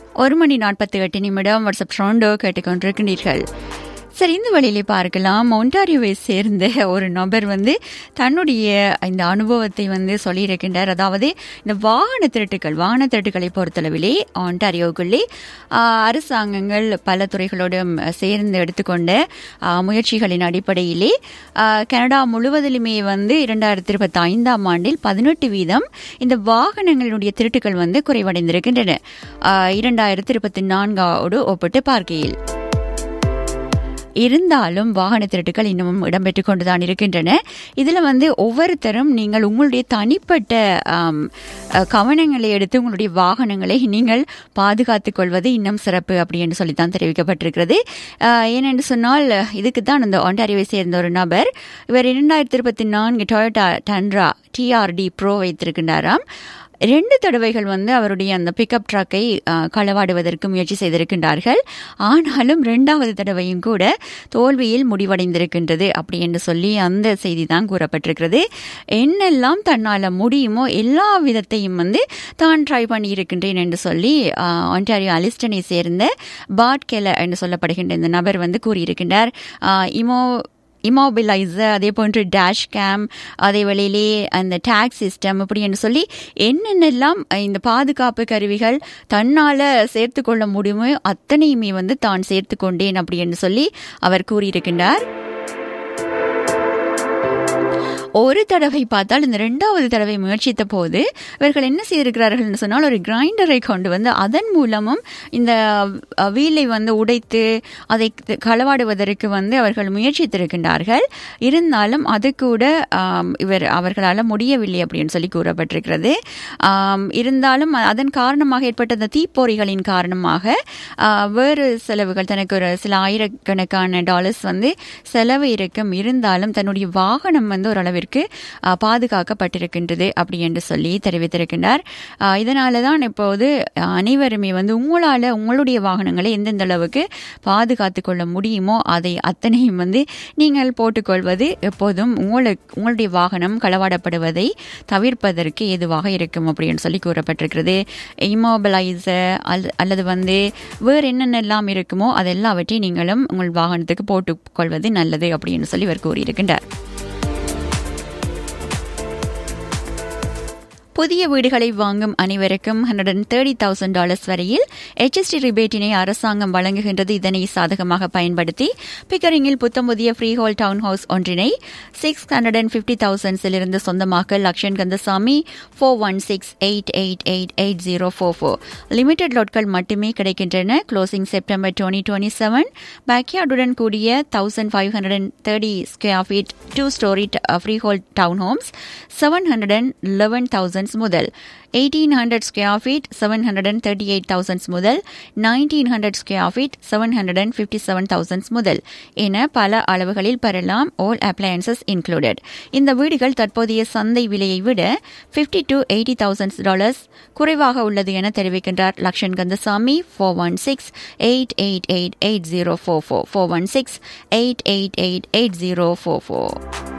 ஒரு மணி நாற்பத்தி எட்டு நிமிடம் வாட்ஸ்அப் ட்ரோண்டோ கேட்டுக்கொண்டிருக்கின்றீர்கள் சரி இந்த வழியிலே பார்க்கலாம் ஒன்டாரியோவை சேர்ந்த ஒரு நபர் வந்து தன்னுடைய இந்த அனுபவத்தை வந்து சொல்லியிருக்கின்றார் அதாவது இந்த வாகன திருட்டுகள் வாகன திருட்டுகளை பொறுத்தளவிலே ஒன்டாரியோக்குள்ளே ஆஹ், அரசாங்கங்கள் பல துறைகளோடும் சேர்ந்து எடுத்துக்கொண்ட ஆஹ், முயற்சிகளின் அடிப்படையிலே ஆஹ், கனடா முழுவதிலுமே வந்து இரண்டாயிரத்தி இருபத்தி ஐந்தாம் ஆண்டில் பதினெட்டு வீதம் இந்த வாகனங்களுடைய திருட்டுகள் வந்து குறைவடைந்திருக்கின்றன ஆஹ், இரண்டாயிரத்தி இருபத்தி நான்காவோடு ஒப்பிட்டு பார்க்கையில் இருந்தாலும் வாகன திருட்டுகள் இன்னமும் இடம்பெற்றுக் கொண்டுதான் இருக்கின்றன இதுல வந்து ஒவ்வொருத்தரும் நீங்கள் உங்களுடைய தனிப்பட்ட ஆம், அஹ், கவனங்களை எடுத்து உங்களுடைய வாகனங்களை நீங்கள் பாதுகாத்துக் கொள்வது இன்னும் சிறப்பு அப்படி என்று சொல்லித்தான் தெரிவிக்கப்பட்டிருக்கிறது அஹ், ஏனென்று சொன்னால் இதுக்கு தான் அந்த ஒன்டாரியோவை சேர்ந்த ஒரு நபர் இவர் இரண்டாயிரத்தி இருபத்தி நான்கு டொயோட்டா டன்ரா டிஆர்டி ப்ரோ வைத்திருக்கின்றாராம் ரெண்டு தடவைகள் வந்து அவருடைய அந்த பிக்கப் ட்ரக்கை களவாடுவதற்கு முயற்சி செய்திருக்கின்றார்கள் ஆனாலும் ரெண்டாவது தடவையும் கூட தோல்வியில் முடிவடைந்திருக்கின்றது அப்படி என்று சொல்லி அந்த செய்தி தான் கூறப்பட்டிருக்கிறது என்னெல்லாம் தன்னால் முடியுமோ எல்லா விதத்தையும் வந்து தான் ட்ரை பண்ணி இருக்கின்றேன் என்று சொல்லி ஒன்டாரியோ அலிஸ்டனை சேர்ந்த பாட் கெல என்று சொல்லப்படுகின்ற இந்த நபர் வந்து கூறியிருக்கின்றார் ஆஹ் இமோ இமோபிலைசர் அதே போன்று டேஷ் கேம் அதே வேளையிலே அந்த டேக் சிஸ்டம் இப்படி என்று சொல்லி என்னென்னலாம் இந்த பாதுகாப்பு கருவிகள் தன்னால் சேர்த்து கொள்ள முடியுமோ அத்தனையுமே வந்து தான் சேர்த்து கொண்டேன் அப்படி என்று சொல்லி அவர் கூறியிருக்கின்றார் ஒரு தடவை பார்த்தால் இந்த ரெண்டாவது தடவை முயற்சித்த போது இவர்கள் என்ன செய்திருக்கிறார்கள் என்று சொன்னால் ஒரு கிரைண்டரை கொண்டு வந்து அதன் மூலமும் இந்த அஹ், வீலை வந்து உடைத்து அதை களவாடுவதற்கு வந்து அவர்கள் முயற்சித்திருக்கின்றார்கள் இருந்தாலும் அது கூட ஆம், இவர் அவர்களால் முடியவில்லை அப்படின்னு சொல்லி கூறப்பட்டிருக்கிறது ஆம், இருந்தாலும் அதன் காரணமாக ஏற்பட்ட அந்த தீப்பொறிகளின் காரணமாக ஆ, வேறு செலவுகள் தனக்கு ஒரு சில ஆயிரக்கணக்கான டாலர்ஸ் வந்து செலவு இருக்கும் இருந்தாலும் தன்னுடைய வாகனம் வந்து ஓரளவிற்கு ஆ, பாதுகாக்கப்பட்டிருக்கின்றது அப்படி என்று சொல்லி தெரிவித்திருக்கின்றார் ஆ, இதனால தான் இப்போது அனைவருமே வந்து உங்களால் உங்களுடைய வாகனங்களை எந்தெந்த அளவுக்கு பாதுகாத்து கொள்ள முடியுமோ அதை அத்தனையும் வந்து நீங்கள் போட்டுக்கொள்வது எப்போதும் உங்களுக்கு உங்களுடைய வாகனம் களவாடப்படுவதை தவிர்ப்பதற்கு ஏதுவாக இருக்கும் அப்படின்னு சொல்லி கூறப்பட்டிருக்கிறது இமோபிளைசர் அல்லது வந்து வேறு என்னென்னலாம் இருக்குமோ அதெல்லாவற்றையும் நீங்களும் உங்கள் வாகனத்துக்கு போட்டுக்கொள்வது நல்லது அப்படின்னு சொல்லி இவர் கூறியிருக்கின்றார் புதிய வீடுகளை வாங்கும் அனைவருக்கும் hundred and thirty thousand dollars வரையில் HST ரிபேட்டினை அரசாங்கம் வழங்குகின்றது இதனை சாதகமாக பயன்படுத்தி பிக்கரிங்கில் புத்தம் புதிய ஃப்ரீ ஹோல் டவுன் ஹவுஸ் ஒன்றினை சிக்ஸ் ஹண்ட்ரட் அண்ட் ஃபிஃப்டி தௌசண்ட்ஸிலிருந்து சொந்தமாக்க Lakshan Kandasamy four one six eight eight eight eight zero four four limited லாட்கள் மட்டுமே கிடைக்கின்றன closing September twenty twenty seven பேக்யார்டுடன் கூடிய thousand five hundred and thirty square feet two storey freehold townhomes seven hundred and eleven thousands முதல் eighteen hundred square feet seven hundred and thirty eight thousands முதல் nineteen hundred square feet seven hundred and fifty seven thousands முதல் என பல அளவுகளில் பெறலாம் all appliances included இந்த வீடுகள் தற்போதைய சந்தை விலையை விட fifty to eighty thousands dollars குறைவாக உள்ளது என தெரிவிக்கின்றார் Lakshan Kandasamy four one six eight eight eight eight zero four four four one six eight eight eight eight zero four four